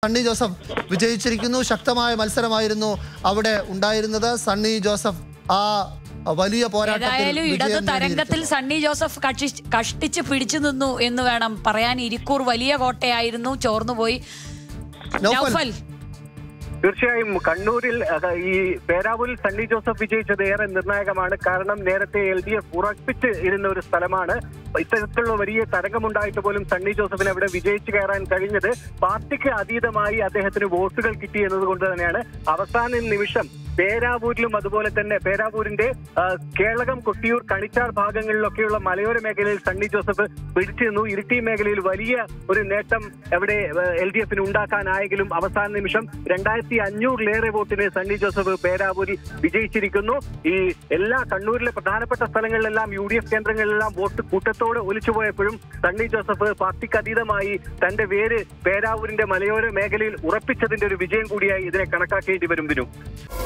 Sunny Joseph വിജയിച്ചിരിക്കുന്നു ശക്തമായ മത്സരമായിരുന്നു അവിടെ ഉണ്ടായിരുന്നത് സണ്ണി ജോസഫ് ആ വലിയ പോരാട്ടത്തിൽ ഏതായാലും ഇടത് വിജയം തരംഗത്തിൽ നേടിയിരിക്കുന്നു. സണ്ണി ജോസഫ് കക്ഷി കഷ്ടിച്ച് പിടിച്ചു നിന്നു എന്ന് വേണം പറയാൻ ഇരിക്കൂർ വലിയ കോട്ടയായിരുന്നു ചോർന്നുപോയി നൗഫൽ. നൗഫൽ തീർച്ചയായും കണ്ണൂരിൽ അഹ്, ഈ പേരാവൂരിൽ സണ്ണി ജോസഫ് വിജയിച്ചത് ഏറെ നിർണായകമാണ് കാരണം നേരത്തെ എൽ ഡി എഫ് ഉറപ്പിച്ച് ഇരുന്ന ഒരു സ്ഥലമാണ് ഇത്തരത്തിലുള്ള വലിയ തരംഗമുണ്ടായിട്ട് പോലും സണ്ണി ജോസഫിന് അവിടെ വിജയിച്ചു കയറാൻ കഴിഞ്ഞത് പാർട്ടിക്ക് അതീതമായി അദ്ദേഹത്തിന് വോട്ടുകൾ കിട്ടി എന്നതുകൊണ്ട് തന്നെയാണ് അവസാന നിമിഷം പേരാവൂരിലും അതുപോലെ തന്നെ പേരാവൂരിന്റെ ആ, കേളകം കൊട്ടിയൂർ കണിച്ചാർ ഭാഗങ്ങളിലൊക്കെയുള്ള മലയോര മേഖലയിൽ സണ്ണി ജോസഫ് പിടിച്ചു നിന്നു ഇരിട്ടി മേഖലയിൽ വലിയ ഒരു നേട്ടം അവിടെ എൽ ഡി എഫിന് ഉണ്ടാക്കാനായെങ്കിലും അവസാന നിമിഷം രണ്ടായിരത്തി അഞ്ഞൂറിലേറെ വോട്ടിന് സണ്ണി ജോസഫ് പേരാവൂരിൽ വിജയിച്ചിരിക്കുന്നു ഈ എല്ലാ കണ്ണൂരിലെ പ്രധാനപ്പെട്ട സ്ഥലങ്ങളിലെല്ലാം യു ഡി എഫ് കേന്ദ്രങ്ങളിലെല്ലാം വോട്ട് കൂട്ടത്തോടെ ഒലിച്ചുപോയപ്പോഴും സണ്ണി ജോസഫ് പാർട്ടിക്ക് അതീതമായി തന്റെ പേര് പേരാവൂരിന്റെ മലയോര മേഖലയിൽ ഉറപ്പിച്ചതിന്റെ ഒരു വിജയം കൂടിയായി ഇതിനെ കണക്കാക്കേണ്ടി വരും വിനു